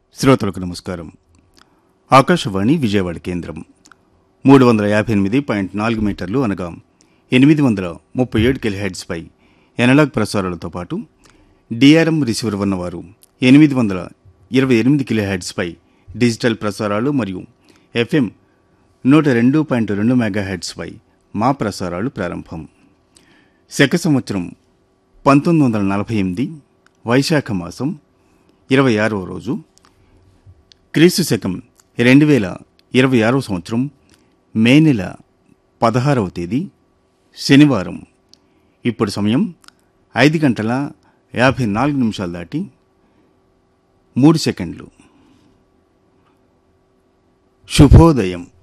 శ్రోతలకు నమస్కారం ఆకాశవాణి విజయవాడ కేంద్రం మూడు వందల యాభై ఎనిమిది పాయింట్ నాలుగు మీటర్లు అనగా ఎనిమిది వందల ముప్పై ఏడు కిలోహెడ్స్పై ఎనలాగ్ ప్రసారాలతో పాటు డిఆర్ఎం రిసీవర్ ఉన్నవారు ఎనిమిది వందల ఇరవై ఎనిమిది కిలోహెడ్స్పై డిజిటల్ ప్రసారాలు మరియు ఎఫ్ఎం నూట రెండు పాయింట్ రెండు మెగాహెడ్స్పై మా ప్రసారాలు ప్రారంభం శక సంవత్సరం పంతొమ్మిది వందల నలభై ఎనిమిది వైశాఖ మాసం ఇరవై ఆరవ రోజు క్రీస్తు శకం రెండు వేల ఇరవై ఆరవ సంవత్సరం మే నెల పదహారవ తేదీ శనివారం ఇప్పుడు సమయం ఐదు గంటల యాభై నాలుగు నిమిషాలు దాటి మూడు సెకండ్లు శుభోదయం